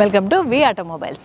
welcome to V automobiles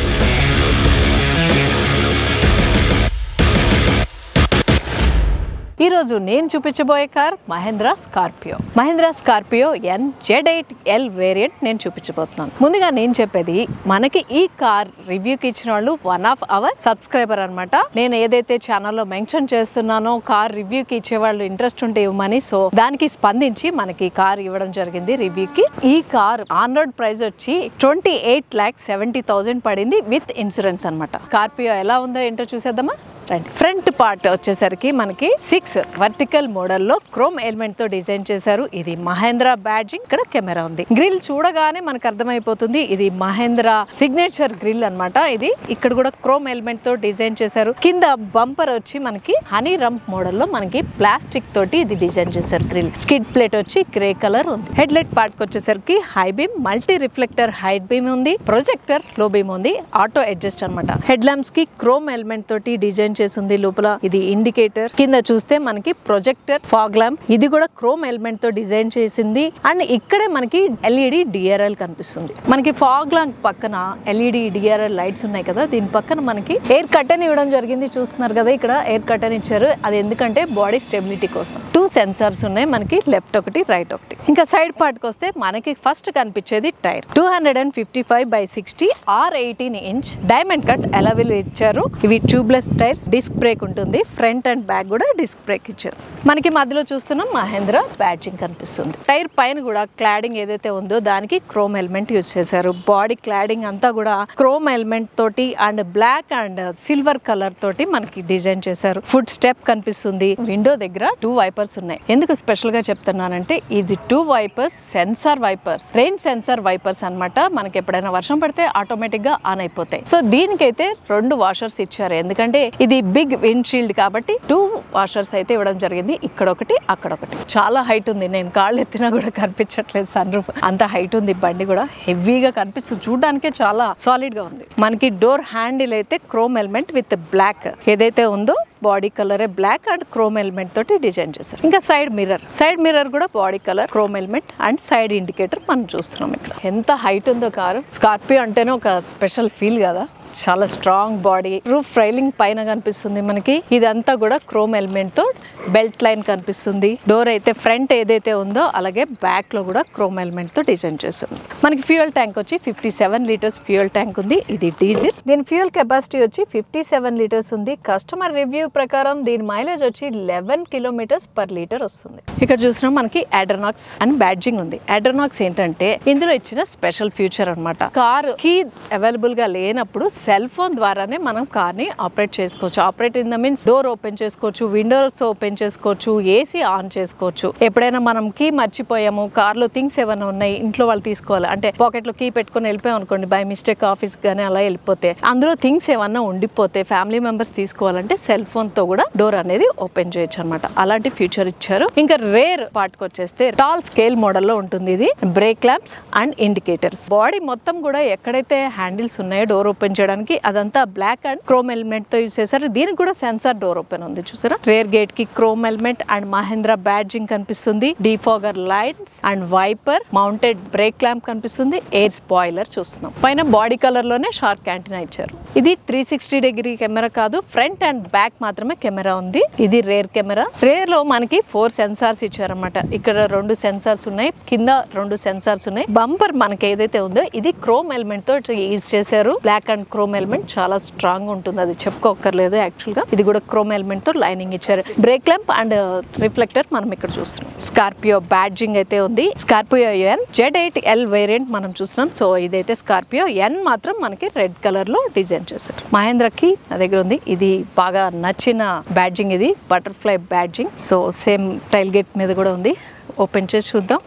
ఈ రోజు నేను చూపించబోయే car Mahindra Scorpio Mahindra Scorpio N Z eight L variant నేను చూపించబోతున్నాను ముందుగా నేను చెప్పేది మనకి ఈ కార్ రివ్యూకి ఇచ్చిన వాళ్ళు వన్ ఆఫ్ అవర్ సబ్స్క్రైబర్ అన్నమాట నేను ఏదైతే ఛానల్లో మెన్షన్ చేస్తున్నానో కార్ రివ్యూకి ఇచ్చే వాళ్ళు ఇంట్రెస్ట్ ఉంటే ఇవ్వమని సో దానికి స్పందించి మనకి కార్ ఇవ్వడం జరిగింది రివ్యూకి ఈ కార్ ఆన్ రోడ్ ప్రైస్ వచ్చి twenty eight lakh seventy thousand పడింది విత్ ఇన్సూరెన్స్ అన్నమాట స్కార్పియో ఎలా ఉందో ఏంటో చూసేద్దామా రండి ఫ్రంట్ పార్ట్ వచ్చేసరికి మనకి సిక్స్ వర్టికల్ మోడల్ లో క్రోమ్ ఎలిమెంట్ తో డిజైన్ చేశారు ఇది మహేంద్ర బ్యాడ్జింగ్ ఇక్కడ కెమెరా ఉంది గ్రిల్ చూడగానే మనకు అర్థమైపోతుంది ఇది మహేంద్ర సిగ్నేచర్ గ్రిల్ అన్నమాట ఇది ఇక్కడ కూడా క్రోమ్ ఎలిమెంట్ తో డిజైన్ చేశారు కింద బంపర్ వచ్చి మనకి హనీ రంప్ మోడల్ లో మనకి ప్లాస్టిక్ తోటి ఇది డిజైన్ చేశారు గ్రిల్ స్కిడ్ ప్లేట్ వచ్చి గ్రే కలర్ ఉంది హెడ్ లైట్ పార్ట్ కి వచ్చేసరికి high beam multi reflector height beam ఉంది ప్రొజెక్టర్ లో బీమ్ ఉంది ఆటో అడ్జస్ట్ అన్నమాట హెడ్ ల్యాంప్స్ కి క్రోమ్ ఎలిమెంట్ తోటి డిజైన్ చేసింది లోపల ఇది ఇండికేటర్ కింద చూస్తే మనకి ప్రొజెక్టర్ ఫాగ్ ల్యాంప్ ఇది కూడా క్రోమ్ ఎలిమెంట్ తో డిజైన్ చేసింది అండ్ ఇక్కడే మనకి ఎల్ఈడి డిఆర్ఎల్ కనిపిస్తుంది మనకి ఫాగ్ ల్యాంప్ పక్కన ఎల్ఈడి డిఆర్ఎల్ లైట్స్ ఉన్నాయి కదా దీని పక్కన మనకి ఎయిర్ కట్టన్ ఇవ్వడం జరిగింది చూస్తున్నారు కదా ఇక్కడ ఎయిర్ కట్టన్ ఇచ్చారు అది ఎందుకంటే బాడీ స్టెబిలిటీ కోసం టూ సెన్సార్స్ ఉన్నాయి మనకి లెఫ్ట్ ఒకటి రైట్ ఒకటి ఇంకా సైడ్ పార్ట్ కి వస్తే మనకి ఫస్ట్ కనిపించేది tyre two hundred and fifty five by sixty R eighteen inch diamond cut alloy wheel ఇచ్చారు ఇవి ట్యూబ్లెస్ టైర్స్ డిస్క్ బ్రేక్ ఉంటుంది ఫ్రంట్ అండ్ బ్యాక్ కూడా డిస్క్ బ్రేక్ ఇచ్చారు మనకి మధ్యలో చూస్తున్నాం మహేంద్ర బ్యాడ్జింగ్ కనిపిస్తుంది టైర్ పైన కూడా క్లాడింగ్ ఏదైతే ఉందో దానికి క్రోమ్ ఎలిమెంట్ యూజ్ చేశారు బాడీ క్లాడింగ్ అంతా కూడా క్రోమ్ ఎలిమెంట్ తోటి and black and silver colour తోటి మనకి డిజైన్ చేశారు ఫుడ్ స్టెప్ కనిపిస్తుంది విండో దగ్గర టూ వైపర్స్ ఉన్నాయి ఎందుకు స్పెషల్ గా చెప్తున్నానంటే ఇది two wipers sensor wipers rain sensor wipers అన్నమాట మనకి ఎప్పుడైనా వర్షం పడితే ఆటోమేటిక్ గా ఆన్ అయిపోతాయి సో దీనికైతే రెండు వాషర్స్ ఇచ్చారు ఎందుకంటే ఇది బిగ్ విండ్ షీల్డ్ కాబట్టి టూ వాషర్స్ అయితే ఇవ్వడం జరిగింది ఇక్కడ ఒకటి అక్కడ ఒకటి చాలా హైట్ ఉంది నేను కాళ్ళు ఎత్తినా కూడా కనిపించట్లేదు సన్ రూఫ్ అంత హైట్ ఉంది బండి కూడా హెవీగా కనిపిస్తుంది చూడడానికే చాలా సాలిడ్ గా ఉంది మనకి డోర్ హ్యాండిల్ అయితే క్రోమ్ ఎలిమెంట్ విత్ బ్లాక్ ఏదైతే ఉందో బాడీ కలరే బ్లాక్ అండ్ క్రోమ్ ఎలిమెంట్ తోటి డిజైన్ చేశారు ఇంకా సైడ్ మిర్రర్ సైడ్ మిర్రర్ కూడా body colour chrome element and side indicator మనం చూస్తున్నాం ఇక్కడ ఎంత హైట్ ఉందో కారు స్కార్పియో అంటేనే ఒక స్పెషల్ ఫీల్ కదా చాలా స్ట్రాంగ్ బాడీ రూఫ్ రైలింగ్ పైన కనిపిస్తుంది మనకి ఇదంతా కూడా క్రోమ్ ఎలిమెంట్ తో బెల్ట్ లైన్ కనిపిస్తుంది డోర్ అయితే ఫ్రంట్ ఏదైతే ఉందో అలాగే బ్యాక్ లో కూడా క్రోమ్ ఎలిమెంట్ తో డిజైన్ చేస్తుంది మనకి ఫ్యూయల్ ట్యాంక్ వచ్చి fifty seven litres fuel tank ఉంది ఇది డీజిల్ దీని ఫ్యూయల్ కెపాసిటీ వచ్చి ఫిఫ్టీ సెవెన్ లీటర్స్ ఉంది కస్టమర్ రివ్యూ ప్రకారం దీని మైలేజ్ వచ్చి లెవెన్ కిలోమీటర్స్ పర్ లీటర్ వస్తుంది ఇక్కడ చూసినా మనకి అడ్రనాక్స్ అండ్ బ్యాడ్జింగ్ ఉంది అడ్రనాక్స్ ఏంటంటే ఇందులో ఇచ్చిన స్పెషల్ ఫ్యూచర్ అన్నమాట కార్ కీ అవైలబుల్ గా లేనప్పుడు సెల్ ఫోన్ ద్వారానే మనం కార్ ని ఆపరేట్ చేసుకోవచ్చు operate in the means door open చేసుకోవచ్చు విండోస్ ఓపెన్ చేసుకోవచ్చు ఏసీ ఆన్ చేసుకోవచ్చు ఎప్పుడైనా మనం కీ మర్చిపోయాము కార్ లో థింగ్స్ ఏమైనా ఉన్నాయి ఇంట్లో వాళ్ళు తీసుకోవాలి అంటే పాకెట్ లో కీ పెట్టుకొని వెళ్ళిపోయాం అనుకోండి బై మిస్టేక్ ఆఫీస్ గానీ అలా వెళ్ళిపోతే అందులో థింగ్స్ ఏమన్నా ఉండిపోతే ఫ్యామిలీ మెంబర్స్ తీసుకోవాలంటే సెల్ ఫోన్ తో కూడా డోర్ అనేది ఓపెన్ చేయొచ్చు అనమాట అలాంటి ఫ్యూచర్ ఇచ్చారు ఇంకా రేర్ పార్ట్ కి వచ్చేస్తే టాల్ స్కేల్ మోడల్ లో ఉంటుంది ఇది brake lamps and indicators body మొత్తం కూడా ఎక్కడైతే హ్యాండిల్స్ ఉన్నాయో డోర్ ఓపెన్ చేయడానికి అదంతా బ్లాక్ అండ్ క్రోమ్ ఎలిమెంట్ తో యూస్ చేశారు దీనికి కూడా సెన్సార్ డోర్ ఓపెన్ ఉంది చూసారా రేర్ గేట్ కి chrome element and Mahindra badging కనిపిస్తుంది defogger lights and wiper mounted brake lamp కనిపిస్తుంది ఎయిర్ స్పాయిలర్ చూస్తున్నాం పైన బాడీ కలర్ లోనే షార్క్ యాంటీనా ఇచ్చారు ఇది త్రీ సిక్స్టీ డిగ్రీ కెమెరా కాదు ఫ్రంట్ అండ్ బ్యాక్ మాత్రమే కెమెరా ఉంది ఇది రేర్ కెమెరా రేర్ లో మనకి ఫోర్ సెన్సార్స్ ఇచ్చారన్నమాట ఇక్కడ రెండు సెన్సార్స్ ఉన్నాయి కింద రెండు సెన్సార్స్ ఉన్నాయి బంపర్ మనకి ఏదైతే ఉందో ఇది క్రోమ్ ఎలిమెంట్ తో యూజ్ చేశారు బ్లాక్ అండ్ క్రోమ్ ఎలిమెంట్ చాలా స్ట్రాంగ్ ఉంటుంది అది చెప్పుకోకర్లేదు యాక్చువల్ గా ఇది కూడా క్రోమ్ ఎలిమెంట్ తో లైనింగ్ ఇచ్చారు బ్రేక్ ల్యాంప్ అండ్ రిఫ్లెక్టర్ మనం ఇక్కడ చూస్తున్నాం స్కార్పియో బ్యాడ్జింగ్ అయితే ఉంది Scorpio N Z eight L variant మనం చూస్తున్నాం సో ఇదైతే స్కార్పియో ఎన్ మాత్రం మనకి రెడ్ కలర్ లో డిజైన్ చేశారు మహేంద్రకి నా దగ్గర ఉంది ఇది బాగా నచ్చిన బ్యాడ్జింగ్ ఇది butterfly badging so same tailgate మీద కూడా ఉంది ఓపెన్ చేసి చూద్దాం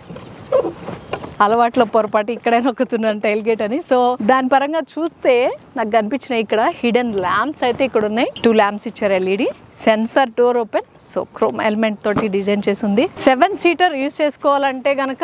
అలవాట్లో పొరపాటు ఇక్కడే నొక్కుతున్నాను టైల్ గేట్ అని సో దాని పరంగా చూస్తే నాకు కనిపించినాయి ఇక్కడ హిడెన్ ల్యాంప్స్ అయితే ఇక్కడ ఉన్నాయి టూ ల్యాంప్స్ ఇచ్చారు LED sensor door open so chrome element తోటి డిజైన్ చేసింది సెవెన్ సీటర్ యూస్ చేసుకోవాలంటే గనక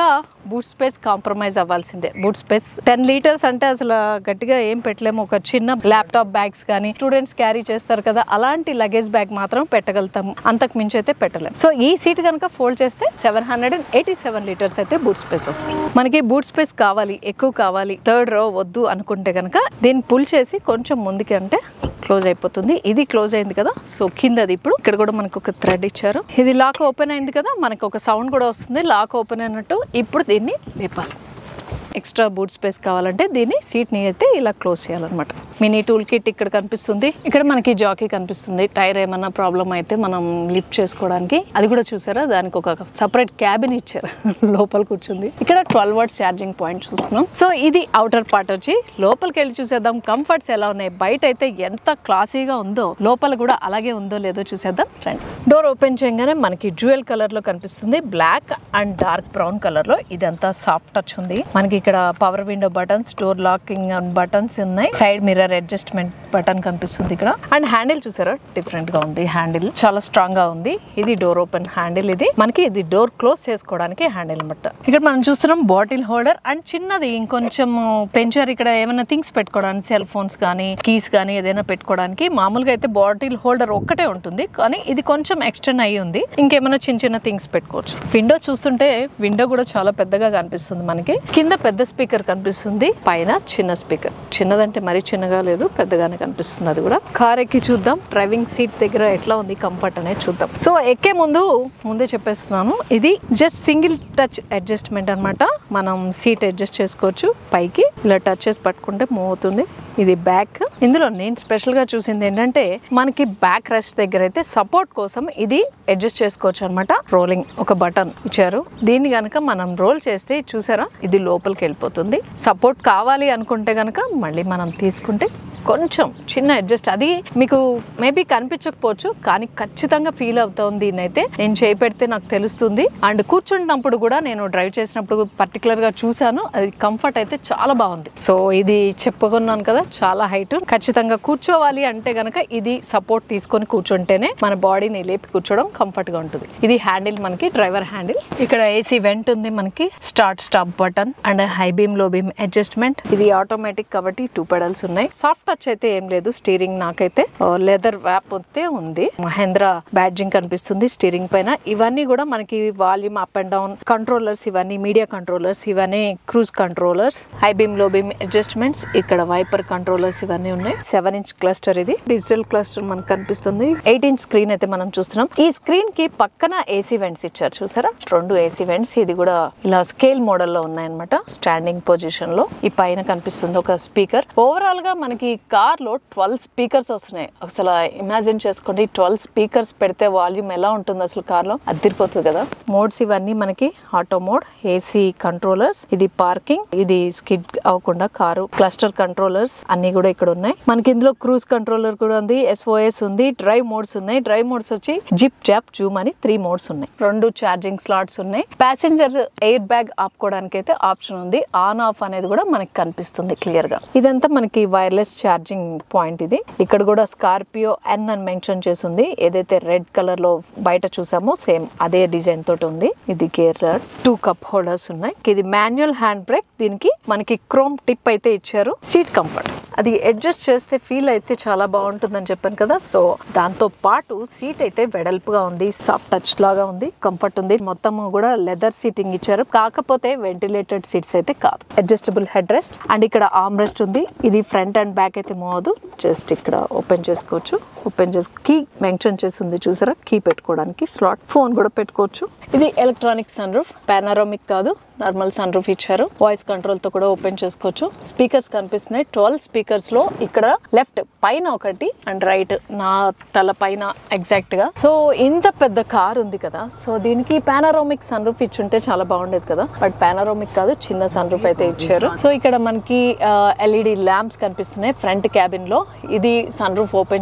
బూట్ స్పేస్ కాంప్రమైజ్ అవ్వాల్సిందే బూట్ స్పేస్ టెన్ లీటర్స్ అంటే అసలు గట్టిగా ఏం పెట్టలేము ఒక చిన్న ల్యాప్టాప్ బ్యాగ్స్ కానీ స్టూడెంట్స్ క్యారీ చేస్తారు కదా అలాంటి లగేజ్ బ్యాగ్ మాత్రం పెట్టగలుగుతాము అంతకు మించి అయితే పెట్టలేము సో ఈ సీట్ కనుక ఫోల్డ్ చేస్తే seven hundred and eighty seven litres అయితే బూట్ స్పేస్ వస్తుంది మనకి బూట్ స్పేస్ కావాలి ఎక్కువ కావాలి థర్డ్ రో వద్దు అనుకుంటే కనుక దీన్ని పుల్ చేసి కొంచెం ముందుకి అంటే క్లోజ్ అయిపోతుంది ఇది క్లోజ్ అయింది కదా సో కిందది ఇప్పుడు ఇక్కడ కూడా మనకు ఒక థ్రెడ్ ఇచ్చారు ఇది లాక్ ఓపెన్ అయింది కదా మనకు ఒక సౌండ్ కూడా వస్తుంది లాక్ ఓపెన్ అయినట్టు ఇప్పుడు దీన్ని లేపాలి ఎక్స్ట్రా బూట్ స్పేస్ కావాలంటే దీన్ని సీట్ ని అయితే ఇలా క్లోజ్ చేయాలన్నమాట మినీ టూల్ కిట్ ఇక్కడ కనిపిస్తుంది ఇక్కడ మనకి జాకీ కనిపిస్తుంది టైర్ ఏమన్నా ప్రాబ్లం అయితే మనం లిఫ్ట్ చేసుకోవడానికి అది కూడా చూసారా దానికి ఒక సపరేట్ క్యాబిన్ ఇచ్చారు లోపల కూర్చుంది ఇక్కడ ట్వెల్వ్ వర్డ్స్ ఛార్జింగ్ పాయింట్ చూస్తున్నాం సో ఇది అవుటర్ పార్ట్ వచ్చి లోపలికి వెళ్ళి చూసేద్దాం కంఫర్ట్స్ ఎలా ఉన్నాయి బయట అయితే ఎంత క్లాసీగా ఉందో లోపల కూడా అలాగే ఉందో లేదో చూసేద్దాం రండి డోర్ ఓపెన్ చేయగానే మనకి జ్యువెల్ కలర్ లో కనిపిస్తుంది black and dark brown colour లో ఇదంతా సాఫ్ట్ టచ్ ఉంది మనకి ఇక్కడ power window buttons door locking buttons ఉన్నాయి సైడ్ మిర్రర్ అడ్జస్ట్మెంట్ బటన్ కనిపిస్తుంది ఇక్కడ అండ్ హ్యాండిల్ చూసారా డిఫరెంట్ గా ఉంది హ్యాండిల్ చాలా స్ట్రాంగ్ గా ఉంది ఇది డోర్ ఓపెన్ హ్యాండిల్ ఇది మనకి ఇది డోర్ క్లోజ్ చేసుకోవడానికి హ్యాండిల్ అనమాట ఇక్కడ మనం చూస్తున్నాం బాటిల్ హోల్డర్ అండ్ చిన్నది ఇంకొంచెం పెంచారు ఇక్కడ ఏమైనా థింగ్స్ పెట్టుకోవడానికి సెల్ ఫోన్స్ కానీ కీస్ కానీ ఏదైనా పెట్టుకోవడానికి మామూలుగా అయితే బాటిల్ హోల్డర్ ఒక్కటే ఉంటుంది కానీ ఇది కొంచెం ఎక్స్టెండ్ అయ్యి ఉంది ఇంకేమైనా చిన్న చిన్న థింగ్స్ పెట్టుకోవచ్చు విండో చూస్తుంటే విండో కూడా చాలా పెద్దగా కనిపిస్తుంది మనకి కింద పెద్ద స్పీకర్ కనిపిస్తుంది పైన చిన్న స్పీకర్ చిన్నదంటే మరీ చిన్నగా లేదు పెద్దగానే కనిపిస్తుంది అది కూడా కార్ ఎక్కి చూద్దాం డ్రైవింగ్ సీట్ దగ్గర ఎట్లా ఉంది కంఫర్ట్ అనేది చూద్దాం సో ఎక్కే ముందు ముందే చెప్పేస్తున్నాను ఇది జస్ట్ సింగిల్ టచ్ అడ్జస్ట్మెంట్ అన్నమాట మనం సీట్ అడ్జస్ట్ చేసుకోవచ్చు పైకి ఇలా టచ్ చేసి పట్టుకుంటే మూవ్ అవుతుంది ఇది బ్యాక్ ఇందులో నేను స్పెషల్ గా చూసింది ఏంటంటే మనకి బ్యాక్ రెస్ట్ దగ్గర అయితే సపోర్ట్ కోసం ఇది అడ్జస్ట్ చేసుకోవచ్చు అనమాట రోలింగ్ ఒక బటన్ ఇచ్చారు దీన్ని గనక మనం రోల్ చేస్తే చూసారా ఇది లోపలికి వెళ్ళిపోతుంది సపోర్ట్ కావాలి అనుకుంటే గనక మళ్ళీ మనం తీసుకుంటే కొంచెం చిన్న అడ్జస్ట్ అది మీకు మేబీ కనిపించకపోవచ్చు కానీ ఖచ్చితంగా ఫీల్ అవుతుంది దీన్నైతే నేను చేయి పెడితే నాకు తెలుస్తుంది అండ్ కూర్చుంటున్నప్పుడు కూడా నేను డ్రైవ్ చేసినప్పుడు పర్టికులర్ గా చూసాను అది కంఫర్ట్ అయితే చాలా బాగుంది సో ఇది చెప్పుకున్నాను కదా చాలా హైట్ ఖచ్చితంగా కూర్చోవాలి అంటే గనక ఇది సపోర్ట్ తీసుకొని కూర్చుంటేనే మన బాడీని లేపి కూర్చోవడం కంఫర్ట్ గా ఉంటుంది ఇది హ్యాండిల్ మనకి డ్రైవర్ హ్యాండిల్ ఇక్కడ ఏసీ వెంట్ ఉంది మనకి start stop button and high beam low beam adjustment ఇది ఆటోమేటిక్ కాబట్టి టూ పెడల్స్ ఉన్నాయి సాఫ్ట్ టచ్ అయితే ఏం లేదు స్టీరింగ్ నాకైతే లెదర్ వ్యాప్ అయితే ఉంది మహేంద్ర బ్యాడ్జింగ్ కనిపిస్తుంది స్టీరింగ్ పైన ఇవన్నీ కూడా మనకి volume up and down controllers ఇవన్నీ మీడియా కంట్రోలర్స్ ఇవన్నీ cruise controllers high beam low beam adjustments ఇక్కడ వైపర్ కంట్రోలర్స్ ఇవన్నీ ఉన్నాయి సెవెన్ ఇంచ్ క్లస్టర్ ఇది డిజిటల్ క్లస్టర్ మనకు కనిపిస్తుంది ఎయిట్ ఇంచ్ స్క్రీన్ అయితే మనం చూస్తున్నాం ఈ స్క్రీన్ కి పక్కన ఏసీ వెంట్స్ ఇచ్చారు చూసారా రెండు ఏసీ వెంట్స్ ఇది కూడా ఇలా స్కేల్ మోడల్ లో ఉన్నాయన్నమాట స్టాండింగ్ పొజిషన్ లో ఈ పైన కనిపిస్తుంది ఒక స్పీకర్ ఓవరాల్ గా మనకి కార్ లో ట్వెల్వ్ స్పీకర్స్ వస్తున్నాయి అసలు ఇమాజిన్ చేసుకోండి ట్వెల్వ్ స్పీకర్స్ పెడితే వాల్యూమ్ ఎలా ఉంటుంది అసలు కార్ లో అదిరిపోతుంది కదా మోడ్స్ ఇవన్నీ మనకి ఆటో మోడ్ ఏసీ కంట్రోలర్స్ ఇది పార్కింగ్ ఇది స్కిడ్ అవ్వకుండా కారు క్లస్టర్ కంట్రోలర్స్ అన్ని కూడా ఇక్కడ ఉన్నాయి మనకి ఇందులో క్రూజ్ కంట్రోలర్ కూడా ఉంది ఎస్ఓఎస్ ఉంది డ్రైవ్ మోడ్స్ ఉన్నాయి డ్రైవ్ మోడ్స్ వచ్చి జిప్ జాప్ జూమ్ అని త్రీ మోడ్స్ ఉన్నాయి రెండు ఛార్జింగ్ స్లాట్స్ ఉన్నాయి ప్యాసింజర్ ఎయిర్ బ్యాగ్ ఆపుకోవడానికి అయితే ఆప్షన్ ఉంది ఆన్ ఆఫ్ అనేది కూడా మనకి కనిపిస్తుంది క్లియర్ గా ఇదంతా మనకి వైర్లెస్ ఛార్జింగ్ పాయింట్ ఇది ఇక్కడ కూడా స్కార్పియో ఎన్ అని మెన్షన్ చేసి ఉంది ఏదైతే రెడ్ కలర్ లో బయట చూసామో సేమ్ అదే డిజైన్ తోటి ఉంది ఇది గేర్ టూ కప్ హోల్డర్స్ ఉన్నాయి ఇది మాన్యువల్ హ్యాండ్ బ్రేక్ దీనికి మనకి క్రోమ్ టిప్ అయితే ఇచ్చారు సీట్ కంఫర్ట్ అది అడ్జస్ట్ చేస్తే ఫీల్ అయితే చాలా బాగుంటుందని చెప్పాను కదా సో దాంతో పాటు సీట్ అయితే వెడల్పుగా ఉంది సాఫ్ట్ టచ్ లాగా ఉంది కంఫర్ట్ ఉంది మొత్తం కూడా లెదర్ సీటింగ్ ఇచ్చారు కాకపోతే వెంటిలేటెడ్ సీట్స్ అయితే కాదు అడ్జస్టబుల్ హెడ్ రెస్ట్ అండ్ ఇక్కడ ఆర్మ్ రెస్ట్ ఉంది ఇది ఫ్రంట్ అండ్ బ్యాక్ అయితే మోదు జస్ట్ ఇక్కడ ఓపెన్ చేసుకోవచ్చు ఓపెన్ చేసి కీ మెన్షన్ చేసి ఉంది చూసారా కీ పెట్టుకోవడానికి స్లాట్ ఫోన్ కూడా పెట్టుకోవచ్చు ఇది ఎలక్ట్రానిక్ సన్ రూఫ్ పానారోమిక్ కాదు నార్మల్ సన్ రూఫ్ ఇచ్చారు వాయిస్ కంట్రోల్ తో కూడా ఓపెన్ చేసుకోవచ్చు స్పీకర్స్ కనిపిస్తున్నాయి ట్వెల్వ్ స్పీకర్స్ లో ఇక్కడ లెఫ్ట్ పైన ఒకటి అండ్ రైట్ నా తల పైన ఎగ్జాక్ట్ గా సో ఇంత పెద్ద కార్ ఉంది కదా సో దీనికి పానారోమిక్ సన్ రూఫ్ ఇచ్చుంటే చాలా బాగుండేది కదా బట్ పానారోమిక్ కాదు చిన్న సన్ రూఫ్ అయితే ఇచ్చారు సో ఇక్కడ మనకి ఎల్ఈడి ల్యాంప్స్ కనిపిస్తున్నాయి ఫ్రంట్ క్యాబిన్ లో ఇది సన్ రూఫ్ ఓపెన్ చేసుకోవడానికి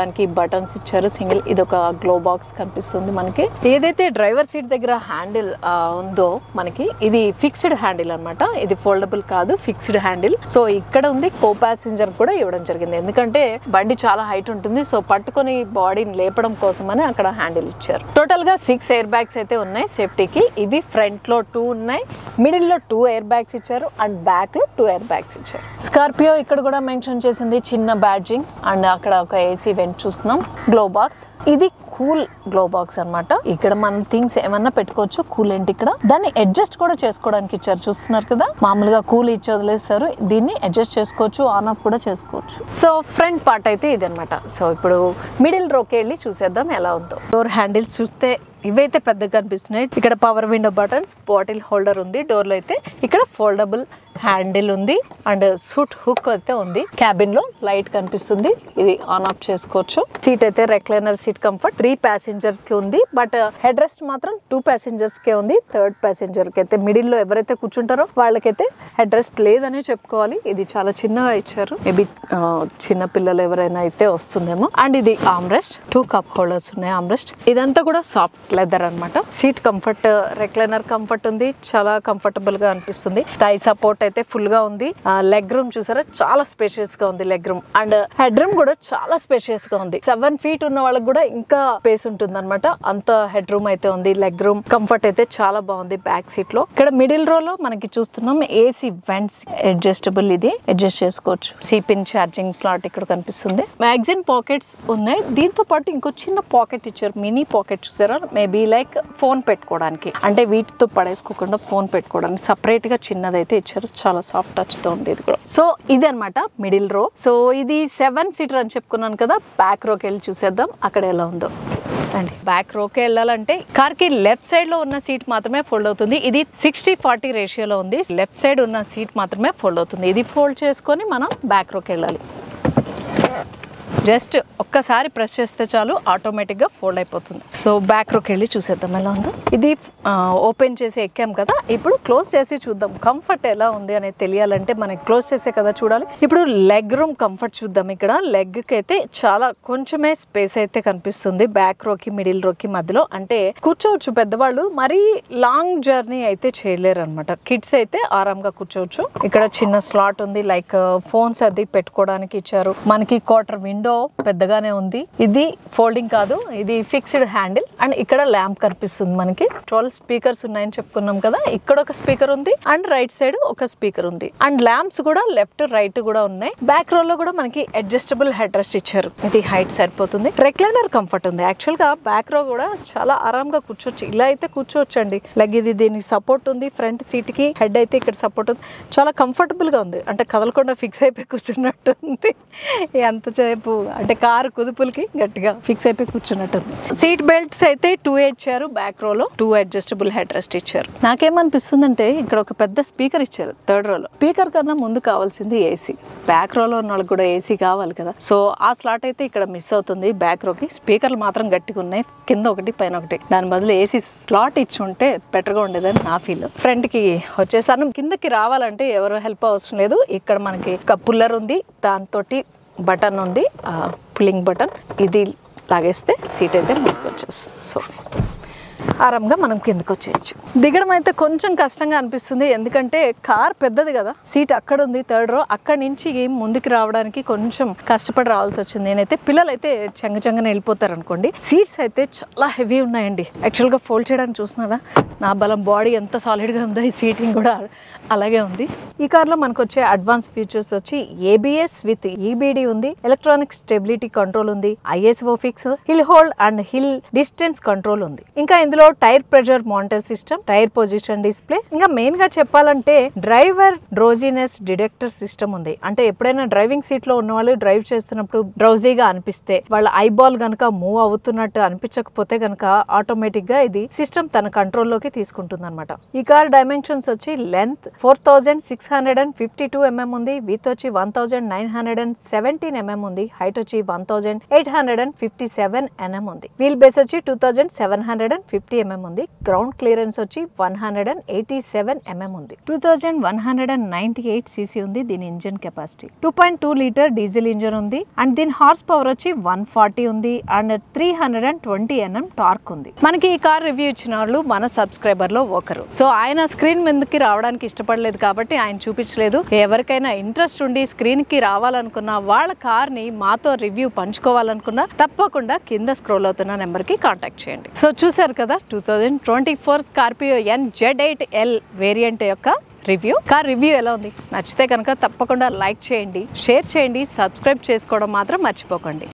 పెట్టుకోవడానికి బటన్స్ ఇచ్చారు సింగిల్ ఇది ఒక గ్లో బాక్స్ కనిపిస్తుంది మనకి ఏదైతే డ్రైవర్ సీట్ దగ్గర హ్యాండిల్ ఉందో మనకి ఇది ఫిక్స్డ్ హ్యాండిల్ అన్నమాట ఇది ఫోల్డబుల్ కాదు ఫిక్స్డ్ హ్యాండిల్ సో ఇక్కడ ఉంది కో ప్యాసింజర్ కూడా ఇవ్వడం జరిగింది ఎందుకంటే బండి చాలా హైట్ ఉంటుంది సో పట్టుకొని బాడీని లేపడం కోసమని అక్కడ హ్యాండిల్ ఇచ్చారు టోటల్ గా సిక్స్ ఎయిర్ బ్యాగ్స్ అయితే ఉన్నాయి సేఫ్టీకి ఇవి ఫ్రంట్ లో టూ ఉన్నాయి మిడిల్ లో టూ ఎయిర్ బ్యాగ్స్ ఇచ్చారు అండ్ బ్యాక్ లో టూ ఎయిర్ బ్యాగ్స్ ఇచ్చారు స్కార్పియో ఇక్కడ కూడా మెన్షన్ చేసింది చిన్న బ్యాడ్జింగ్ అండ్ అక్కడ ఒక ఏసీ వెంట్ చూస్తున్నాం గ్లో బాక్స్ ఇది కూల్ గ్లో బాక్స్ అన్నమాట ఇక్కడ మనం థింగ్స్ ఏమన్నా పెట్టుకోవచ్చు కూల్ ఏంటి ఇక్కడ దాన్ని అడ్జస్ట్ కూడా చేసుకోవడానికి ఇచ్చారు చూస్తున్నారు కదా మామూలుగా కూల్ ఇచ్చి వదిలేస్తారు దీన్ని అడ్జస్ట్ చేసుకోవచ్చు ఆన్ ఆఫ్ కూడా చేసుకోవచ్చు సో ఫ్రంట్ పార్ట్ అయితే ఇది అనమాట సో ఇప్పుడు మిడిల్ రోకి వెళ్ళి చూసేద్దాం ఎలా ఉందో డోర్ హ్యాండిల్స్ చూస్తే ఇవైతే పెద్దగా కనిపిస్తున్నాయి ఇక్కడ power window buttons bottle holder ఉంది డోర్ లో అయితే ఇక్కడ ఫోల్డబుల్ హ్యాండిల్ ఉంది అండ్ సూట్ హుక్ అయితే ఉంది క్యాబిన్ లో లైట్ కనిపిస్తుంది ఇది ఆన్ ఆఫ్ చేసుకోవచ్చు సీట్ అయితే recliner seat comfort three passengers కి ఉంది బట్ హెడ్ రెస్ట్ మాత్రం టూ ప్యాసింజర్స్ కే ఉంది థర్డ్ ప్యాసింజర్ కి అయితే మిడిల్ లో ఎవరైతే కూర్చుంటారో వాళ్ళకైతే హెడ్ రెస్ట్ లేదనే చెప్పుకోవాలి ఇది చాలా చిన్నగా ఇచ్చారు మేబీ చిన్న పిల్లలు ఎవరైనా అయితే వస్తుందేమో అండ్ ఇది arm rest two cup holders ఉన్నాయి ఆమ్ రెస్ట్ ఇదంతా కూడా సాఫ్ట్ లెదర్ అన్నమాట సీట్ కంఫర్ట్ రెక్లైనర్ కంఫర్ట్ ఉంది చాలా కంఫర్టబుల్ గా అనిపిస్తుంది టై సపోర్ట్ అయితే ఫుల్ గా ఉంది లెగ్ రూమ్ చూసారా చాలా స్పేషియస్ గా ఉంది leg room and head room కూడా చాలా స్పేషియస్ గా ఉంది సెవెన్ ఫీట్ ఉన్న వాళ్ళకి కూడా ఇంకా స్పేస్ ఉంటుంది అనమాట అంత హెడ్ రూమ్ అయితే ఉంది లెగ్ రూమ్ కంఫర్ట్ అయితే చాలా బాగుంది బ్యాక్ సీట్ లో ఇక్కడ మిడిల్ రో లో మనకి చూస్తున్నాం ఏసీ వెంట్స్ అడ్జస్టబుల్ ఇది అడ్జస్ట్ చేసుకోవచ్చు సిపిన్ ఛార్జింగ్ స్లాట్ ఇక్కడ కనిపిస్తుంది మ్యాగ్జిన్ పాకెట్స్ ఉన్నాయి దీంతో పాటు ఇంకో చిన్న పాకెట్ ఇచ్చారు మినీ పాకెట్ చూసారా మేబీ లైక్ ఫోన్ పెట్టుకోవడానికి అంటే వీటితో పడేసుకోకుండా ఫోన్ పెట్టుకోవడానికి సపరేట్ గా చిన్నదైతే ఇచ్చారు చాలా సాఫ్ట్ టచ్ తో ఉంది ఇది కూడా సో ఇది అనమాట మిడిల్ రో సో ఇది సెవెన్ సీటర్ అని చెప్పుకున్నాను కదా బ్యాక్ రోకి వెళ్ళి చూసేద్దాం అక్కడ ఎలా ఉందో అండి బ్యాక్ రోకే వెళ్ళాలంటే కార్ కి లెఫ్ట్ సైడ్ లో ఉన్న సీట్ మాత్రమే ఫోల్డ్ అవుతుంది ఇది సిక్స్టీ ఫార్టీ రేషియోలో ఉంది లెఫ్ట్ సైడ్ ఉన్న సీట్ మాత్రమే ఫోల్డ్ అవుతుంది ఇది ఫోల్డ్ చేసుకొని మనం బ్యాక్ రోకి వెళ్ళాలి జస్ట్ ఒక్కసారి ప్రెస్ చేస్తే చాలు ఆటోమేటిక్గా ఫోల్డ్ అయిపోతుంది సో బ్యాక్ రోకి వెళ్ళి చూసేద్దాం ఎలా ఉందో ఇది ఓపెన్ చేసి ఎక్కాం కదా ఇప్పుడు క్లోజ్ చేసి చూద్దాం కంఫర్ట్ ఎలా ఉంది అనేది తెలియాలంటే మనకి క్లోజ్ చేసే కదా చూడాలి ఇప్పుడు లెగ్ రూమ్ కంఫర్ట్ చూద్దాం ఇక్కడ లెగ్ కి అయితే చాలా కొంచెమే స్పేస్ అయితే కనిపిస్తుంది బ్యాక్ రోకి మిడిల్ రోకి మధ్యలో అంటే కూర్చోవచ్చు పెద్దవాళ్ళు మరీ లాంగ్ జర్నీ అయితే చేయలేరు అనమాట కిడ్స్ అయితే ఆరాంగా కూర్చోవచ్చు ఇక్కడ చిన్న స్లాట్ ఉంది లైక్ ఫోన్స్ అది పెట్టుకోవడానికి ఇచ్చారు మనకి క్వార్టర్ విండో పెద్దగానే ఉంది ఇది ఫోల్డింగ్ కాదు ఇది ఫిక్స్డ్ హ్యాండిల్ అండ్ ఇక్కడ ల్యాంప్ కనిపిస్తుంది మనకి ట్వెల్వ్ స్పీకర్స్ ఉన్నాయని చెప్పుకున్నాం కదా ఇక్కడ ఒక స్పీకర్ ఉంది అండ్ రైట్ సైడ్ ఒక స్పీకర్ ఉంది అండ్ ల్యాంప్స్ కూడా లెఫ్ట్ రైట్ కూడా ఉన్నాయి బ్యాక్ రో లో కూడా మనకి అడ్జస్టబుల్ హెడ్ రెస్ట్ ఇచ్చారు ఇది హైట్ సరిపోతుంది రెక్లైనర్ కంఫర్ట్ ఉంది యాక్చువల్ గా బ్యాక్ రో కూడా చాలా ఆరాంగా కూర్చోవచ్చు ఇలా అయితే కూర్చోవచ్చు అండి లైక్ ఇది దీనికి సపోర్ట్ ఉంది ఫ్రంట్ సీట్ కి హెడ్ అయితే ఇక్కడ సపోర్ట్ ఉంది చాలా కంఫర్టబుల్ గా ఉంది అంటే కదలకుండా ఫిక్స్ అయిపోయి కూర్చున్నట్టు ఉంది ఎంతసేపు అంటే కారు కుదుపులకి గట్టిగా ఫిక్స్ అయిపోయి కూర్చున్నట్టుంది సీట్ బెల్ట్స్ అయితే టూ ఇచ్చారు బ్యాక్ రోలో టూ అడ్జస్టబుల్ హెడ్ రెస్ట్ ఇచ్చారు నాకేమనిపిస్తుందంటే ఇక్కడ ఒక పెద్ద స్పీకర్ ఇచ్చారు థర్డ్ రోలో స్పీకర్ కన్నా ముందు కావాల్సింది ఏసీ బ్యాక్ రోలో ఉన్న వాళ్ళకి కూడా ఏసీ కావాలి కదా సో ఆ స్లాట్ అయితే ఇక్కడ మిస్ అవుతుంది బ్యాక్ రోకి స్పీకర్లు మాత్రం గట్టిగా ఉన్నాయి కింద ఒకటి పైన ఒకటి దాని బదులు ఏసీ స్లాట్ ఇచ్చి ఉంటే బెటర్ గా ఉండేదని నా ఫీల్ ఫ్రంట్ కి వచ్చేసాను కిందకి రావాలంటే ఎవరు హెల్ప్ అవసరం లేదు ఇక్కడ మనకి ఒక పుల్లర్ ఉంది దాంతో బటన్ ఉంది పుల్లింగ్ బటన్ ఇది లాగేస్తే సీట్ అయితే ముందుకు వచ్చేస్తుంది సో ఆరాంగా మనం కిందకు వచ్చేయచ్చు దిగడం అయితే కొంచెం కష్టంగా అనిపిస్తుంది ఎందుకంటే కార్ పెద్దది కదా సీట్ అక్కడ ఉంది థర్డ్ రో అక్కడి నుంచి ముందుకు రావడానికి కొంచెం కష్టపడి రావాల్సి వచ్చింది నేనైతే పిల్లలు అయితే చెంగ చెంగన వెళ్ళిపోతారు అనుకోండి సీట్స్ అయితే చాలా హెవీ ఉన్నాయండి యాక్చువల్గా ఫోల్డ్ చేయడానికి చూస్తున్నారా నా బలం బాడీ ఎంత సాలిడ్గా ఉందో ఈ సీటింగ్ కూడా అలాగే ఉంది ఈ కార్లో మనకు వచ్చే అడ్వాన్స్ ఫీచర్స్ వచ్చి ఏబిఎస్ విత్ ఈబిడి ఉంది ఎలక్ట్రానిక్ స్టెబిలిటీ కంట్రోల్ ఉంది ISO fix hill hold and hill distance control ఉంది ఇంకా ఇందులో tyre pressure monitor system tyre position display ఇంకా మెయిన్ గా చెప్పాలంటే డ్రైవర్ డ్రోజీనెస్ డిటెక్టర్ సిస్టమ్ ఉంది అంటే ఎప్పుడైనా డ్రైవింగ్ సీట్ లో ఉన్న వాళ్ళు డ్రైవ్ చేస్తున్నప్పుడు డ్రౌజీగా అనిపిస్తే వాళ్ళ ఐబాల్ గనక మూవ్ అవుతున్నట్టు అనిపించకపోతే గనక ఆటోమేటిక్ గా ఇది సిస్టమ్ తన కంట్రోల్లోకి తీసుకుంటుంది అనమాట ఈ కార్ డైమెన్షన్స్ వచ్చి length four thousand six hundred and fifty two mm ఉంది విత్ వచ్చి one thousand nine hundred and seventeen mm ఉంది హైట్ వచ్చి one thousand eight hundred and fifty seven NM ఉంది వీల్ బేస్ వచ్చి two thousand seven hundred and fifty fifty mm ఉంది ground clearance వచ్చి one hundred and eighty seven mm ఉంది two thousand one hundred and ninety eight CC ఉంది దీని engine capacity two point two litre diesel engine ఉంది and దీని horse power వచ్చి one forty ఉంది and three hundred and twenty NM torque ఉంది మనకి ఈ కార్ రివ్యూ ఇచ్చిన వాళ్ళు మన సబ్స్క్రైబర్ లో ఒకరు సో ఆయన స్క్రీన్ మీదకి రావడానికి ఇష్టపడలేదు కాబట్టి ఆయన చూపించలేదు ఎవరికైనా ఇంట్రెస్ట్ ఉండి స్క్రీన్ కి రావాలనుకున్న వాళ్ళ కార్ ని మాతో రివ్యూ పంచుకోవాలనుకున్నా తప్పకుండా కింద స్క్రోల్ అవుతున్న నెంబర్ కి కాంటాక్ట్ చేయండి సో చూసారు కదా two thousand twenty four Scorpio N Z eight L variant యొక్క రివ్యూ కార్ రివ్యూ ఎలా ఉంది నచ్చితే కనుక తప్పకుండా లైక్ చేయండి షేర్ చేయండి సబ్స్క్రైబ్ చేసుకోవడం మాత్రం మర్చిపోకండి